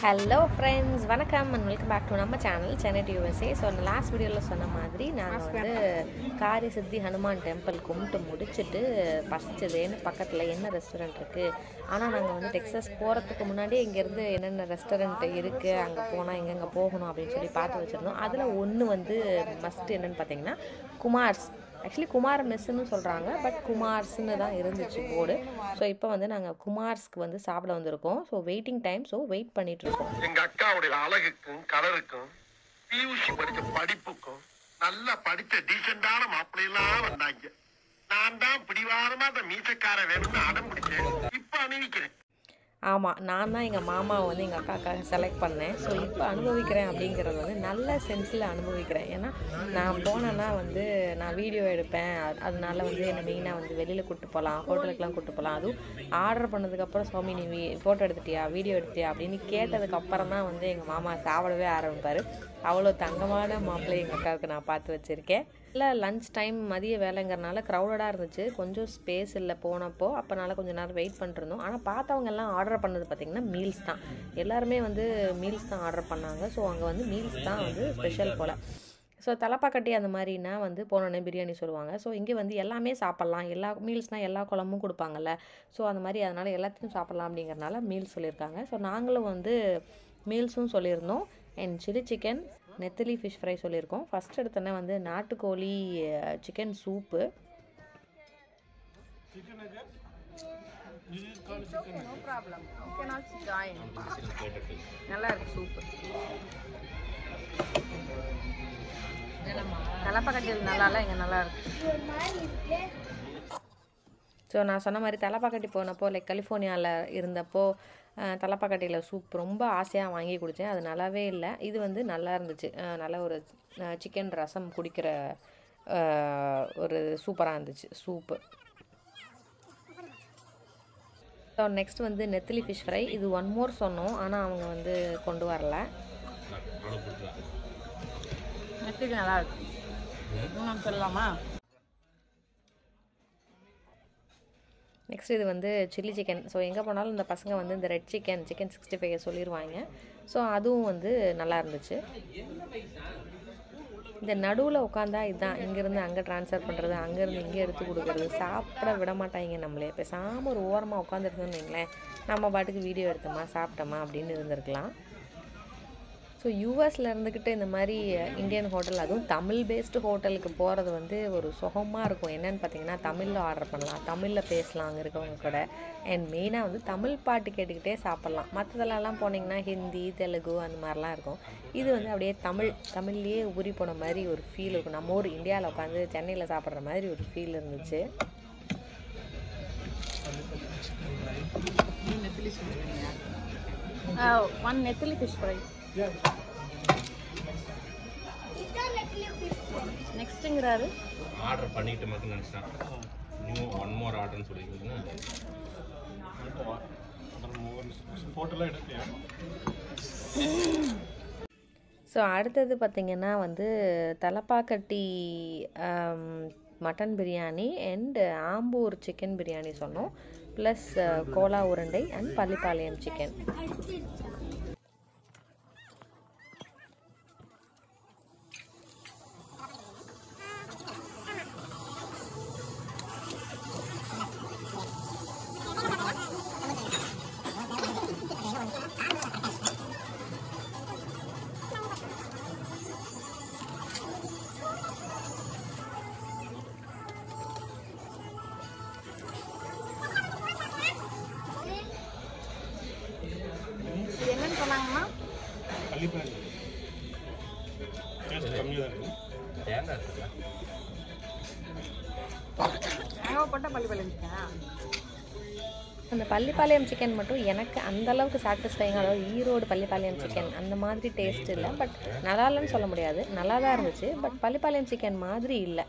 hello friends வணக்கம் and welcome back to நம்ம channel Chennai USA so அந்த லாஸ்ட் வீடியோவில் சொன்ன மாதிரி நாங்கள் வந்து காரி சித்தி ஹனுமான் டெம்பிள் கும்பிட்டு முடிச்சுட்டு பசிச்சதேன்னு பக்கத்தில் என்ன ரெஸ்டாரண்ட் இருக்குது ஆனால் நாங்கள் வந்து டெக்ஸஸ் போகிறதுக்கு முன்னாடி இங்கேருந்து என்னென்ன ரெஸ்டாரண்ட் இருக்குது அங்கே போனால் எங்கெங்கே போகணும் அப்படின்னு சொல்லி பார்த்து வச்சுருந்தோம் அதில் ஒன்று வந்து மஸ்ட் என்னென்னு பார்த்தீங்கன்னா குமார்ஸ் ஆக்சுவலி குமார் மெஸ்ஸுன்னு சொல்கிறாங்க பட் குமார்ஸ்னு தான் இருந்துச்சு போர்டு ஸோ இப்போ வந்து நாங்கள் குமார்ஸ்க்கு வந்து சாப்பிட வந்திருக்கோம் so waiting time so wait பண்ணிட்டு இருக்கோம் எங்க அக்காவுடைய அழகுக்கும் கலருக்கும் பியூசி படிச்ச படிப்புக்கும் நல்லா படிச்ச டீசெண்டான மாப்பிள்ளையெல்லாம் வந்தாங்க நான் தான் பிடிவாதமா அந்த மீசக்கார வேணும்னு அடம் பிடிச்சேன் இப்ப அணிவிக்கிறேன் ஆமாம் நான் தான் எங்கள் மாமாவை வந்து எங்கள் அக்காக்காக செலக்ட் பண்ணேன் ஸோ இப்போ அனுபவிக்கிறேன் அப்படிங்கிறது வந்து நல்ல சென்ஸில் அனுபவிக்கிறேன் ஏன்னா நான் போனேன்னா வந்து நான் வீடியோ எடுப்பேன் அது- அதனால வந்து என்னை மெயினாக வந்து வெளியில் கூப்பிட்டு போகலாம் ஹோட்டலுக்குலாம் கூப்பிட்டு போகலாம் அதுவும் ஆர்டர் பண்ணதுக்கப்புறம் சுவாமி நீ வீ ஃபோட்டோ எடுத்துட்டியா வீடியோ எடுத்தியா அப்படின்னு கேட்டதுக்கப்புறம் தான் வந்து எங்கள் மாமா சாப்பிடவே ஆரம்பிப்பார் அவ்வளோ தங்கமான மாப்பிள்ளை எங்கள் அக்காவுக்கு நான் பார்த்து வச்சுருக்கேன் இல்லை லஞ்ச் டைம் மதிய வேலைங்கிறனால க்ரௌடடாக இருந்துச்சு கொஞ்சம் ஸ்பேஸ் இல்லை போனப்போ அப்போனால கொஞ்சம் நேரம் வெயிட் பண்ணிருந்தோம் ஆனால் பார்த்தவங்க எல்லாம் ஆர்டர் பண்ணது பார்த்திங்கன்னா மீல்ஸ் தான் எல்லாருமே வந்து மீல்ஸ் தான் ஆர்டர் பண்ணாங்க ஸோ அங்கே வந்து மீல்ஸ் தான் வந்து ஸ்பெஷல் போல் ஸோ தலப்பாக்கட்டி அந்த மாதிரினா வந்து போனோடனே பிரியாணி சொல்லுவாங்க ஸோ இங்கே வந்து எல்லாமே சாப்பிட்லாம் எல்லா மீல்ஸ்னால் எல்லா குழம்பும் கொடுப்பாங்கல்ல ஸோ அந்த மாதிரி அதனால் எல்லாத்தையும் சாப்பிட்லாம் அப்படிங்கிறனால மீல்ஸ் சொல்லியிருக்காங்க ஸோ நாங்களும் வந்து மீல்ஸும் சொல்லியிருந்தோம் அண்ட் சில்லி சிக்கன் நெத்திலி ஃபிஷ் ஃப்ரை சொல்லியிருக்கோம் ஃபஸ்ட் எடுத்தோன்னே வந்து நாட்டுக்கோழி chicken soup no problem okay not join நல்லா இருக்கு சூப்பர் கலப்பக்கட்டியில் நல்லா இல்லை இங்கே நல்லா இருக்கு ஸோ நான் சொன்ன மாதிரி தலப்பாக்கட்டி போனப்போ லைக் கலிஃபோர்னியாவில் இருந்தப்போ அஹ், தலப்பாக்கட்டியில் சூப் ரொம்ப ஆசையாக வாங்கி குடித்தேன் அது நல்லாவே இல்லை இது வந்து நல்லா இருந்துச்சு அஹ், நல்ல ஒரு சிக்கன் ரசம் குடிக்கிற அஹ், ஒரு சூப்பராக இருந்துச்சு சூப்பு ஸோ நெக்ஸ்ட் வந்து நெத்திலி ஃபிஷ் ஃப்ரை இது ஒன் மோர் சொன்னோம் ஆனால் அவங்க வந்து கொண்டு வரல நெத்திக்கு நல்லா இருக்கு இன்னும் சொல்லலாமா நெக்ஸ்ட் இது வந்து சில்லி சிக்கன் ஸோ எங்கே போனாலும் இந்த பசங்க வந்து இந்த red chicken chicken sixty five சொல்லிடுவாங்க ஸோ அதுவும் வந்து நல்லா இருந்துச்சு இந்த நடுவில் உட்காந்தா இதுதான் இங்கேருந்து அங்கே ட்ரான்ஸ்ஃபர் பண்ணுறது அங்கேருந்து இங்கே எடுத்து கொடுக்குறது சாப்பிட விட மாட்டாங்க நம்மளே பேசாமல் ஒரு ஓரமாக உட்காந்துருக்கோம்னு வைங்களேன் நம்ம பாட்டுக்கு வீடியோ எடுத்தோமா சாப்பிட்டோமா அப்படின்னு இருந்திருக்கலாம் ஸோ யூஎஸில் இருந்துக்கிட்டு இந்த மாதிரி இந்தியன் ஹோட்டல் அதுவும் தமிழ் பேஸ்டு ஹோட்டலுக்கு போகிறது வந்து ஒரு சுகமாக இருக்கும் என்னன்னு பார்த்தீங்கன்னா தமிழில் ஆர்டர் பண்ணலாம் தமிழில் பேசலாம் அங்கே இருக்கவங்க கூட அண்ட் மெயினாக வந்து தமிழ் பாட்டு கேட்டுக்கிட்டே சாப்பிட்லாம் மற்றதுலலாம் போனீங்கன்னா ஹிந்தி தெலுங்கு அந்த மாதிரிலாம் இருக்கும் இது வந்து அப்படியே தமிழ் தமிழ்லேயே ஊறி போன மாதிரி ஒரு ஃபீல் இருக்கும் நம்ம ஊர் இந்தியாவில் உட்காந்து சென்னையில் சாப்பிட்ற மாதிரி ஒரு ஃபீல் இருந்துச்சு நெத்திலி சொல்லுவீங்க ஒன் நெத்திலி ஃபிஷ் ஃப்ரை நெக்ஸ்ட்டுங்கிறாரு ஆர்டர் பண்ணிட்டு மட்டும் நினச்சிட்டேன் நியூ ஒன் மோர் ஆர்டர்னு சொல்லியிருக்கீங்கன்னா ஸோ அடுத்தது பார்த்திங்கன்னா வந்து தலப்பாக்கட்டி ஆம், mutton biryani and Ambur chicken biryani சொன்னோம் ப்ளஸ் கோலா உருண்டை அண்ட் பள்ளிப்பாளையம் சிக்கன் இது என்னன்னு சொன்னாங்கன்னா தேங்காய் இருக்குல்ல தேவைப்பட்ட பள்ளி பள்ளிச்சிக்கா அந்த பள்ளிப்பாளையம் சிக்கன் மட்டும் எனக்கு அந்த அளவுக்கு சாட்டிஸ்ஃபைங் அதாவது ஈரோடு பள்ளிப்பாளையம் சிக்கன் அந்த மாதிரி டேஸ்ட் இல்லை பட் நல்லா இல்லைன்னு சொல்ல முடியாது நல்லா தான் இருந்துச்சு பட் பள்ளிப்பாளையம் சிக்கன் மாதிரி இல்லை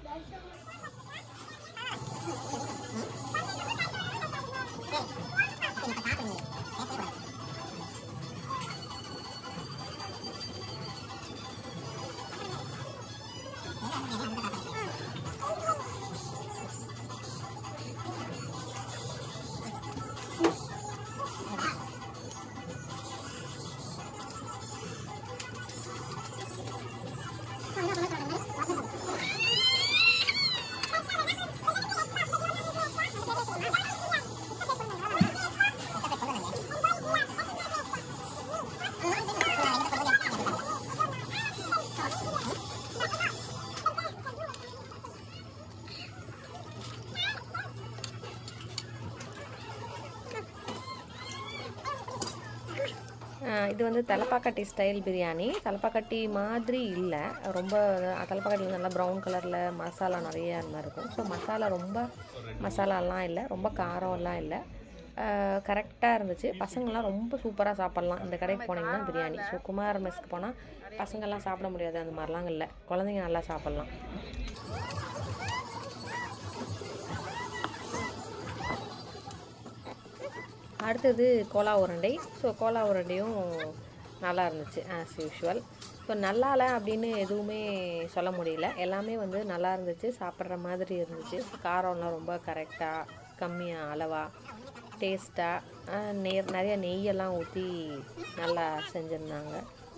அஹ் இது வந்து தலப்பாக்கட்டி ஸ்டைல் பிரியாணி தலப்பாக்கட்டி மாதிரி இல்லை ரொம்ப தலப்பாக்கட்டியில் நல்லா ப்ரௌன் கலரில் மசாலா நிறைய அந்த மாதிரி இருக்கும் ஸோ மசாலா ரொம்ப மசாலாலாம் இல்லை ரொம்ப காரம்லாம் இல்லை கரெக்டாக இருந்துச்சு பசங்கள்லாம் ரொம்ப சூப்பராக சாப்பிட்லாம் இந்த கடைக்கு போனீங்கன்னா பிரியாணி ஸோ குமார் மெஸ்க்கு போனால் பசங்கள்லாம் சாப்பிட முடியாது அந்த மாதிரிலாம் இல்லை குழந்தைங்க நல்லா சாப்பிட்லாம் அடுத்தது கோலா உருண்டை ஸோ கோலா உருண்டையும் நல்லா இருந்துச்சு ஆஸ் யூஷுவல் ஸோ நல்லால அப்படின்னு எதுவுமே சொல்ல முடியல எல்லாமே வந்து நல்லா இருந்துச்சு சாப்பிட்ற மாதிரி இருந்துச்சு காரம்லாம் ரொம்ப கரெக்டாக கம்மியாக அளவாக டேஸ்ட்டாக நெய் நிறைய நெய்யெல்லாம் ஊற்றி நல்லா செஞ்சுருந்தாங்க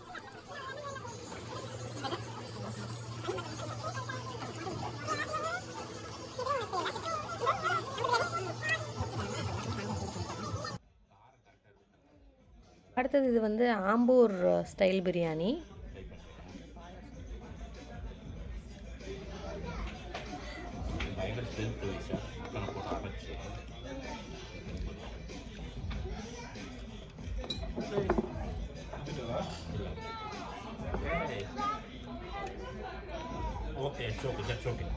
அடுத்தது இது வந்து ஆம்பூர் ஸ்டைல் பிரியாணி பயங்கர ஸ்ட்ரென்த் விஷயம் நான் போட்டு அரைச்சி okay it's okay that's okay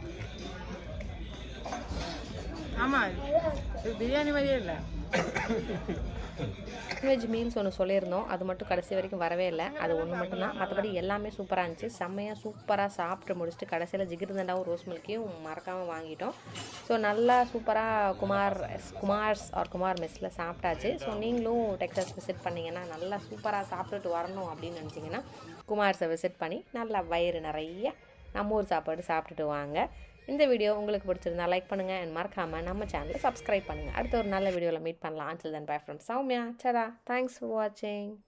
ஆமா இது பிரியாணி மாதிரியே இல்லை நான்வெஜ் மீல்ஸ் ஒன்று சொல்லியிருந்தோம் அது மட்டும் கடைசி வரைக்கும் வரவே இல்லை அது ஒன்று மட்டும்தான் மற்றபடி எல்லாமே சூப்பராக இருந்துச்சு செம்மையாக சூப்பராக சாப்பிட்டு முடிச்சுட்டு கடைசியில் ஜிகிர்தண்டாவும் ரோஸ் மில்க்கையும் மறக்காமல் வாங்கிட்டோம் ஸோ நல்லா சூப்பராக குமார் குமார்ஸ் ஆர் குமார் மெஸ்ஸில் சாப்பிட்டாச்சு ஸோ நீங்களும் டெக்ஸாஸ் விசிட் பண்ணிங்கன்னா நல்லா சூப்பராக சாப்பிட்டுட்டு வரணும் அப்படின்னு நினச்சிங்கன்னா குமார்ஸை விசிட் பண்ணி நல்லா வயிறு நிறைய நம்ம ஊர் சாப்பாடு சாப்பிட்டுட்டு வாங்க இந்த வீடியோ உங்களுக்கு பிடிச்சிருந்தா லைக் பண்ணுங்கள் அண்ட் மறக்காமல் நம்ம சேனலை சப்ஸ்கிரைப் பண்ணுங்கள் அடுத்த ஒரு நல்ல வீடியோவில் மீட் பண்ணலாம் until then bye from Soumya சரா தேங்க்ஸ் ஃபார் வாட்சிங்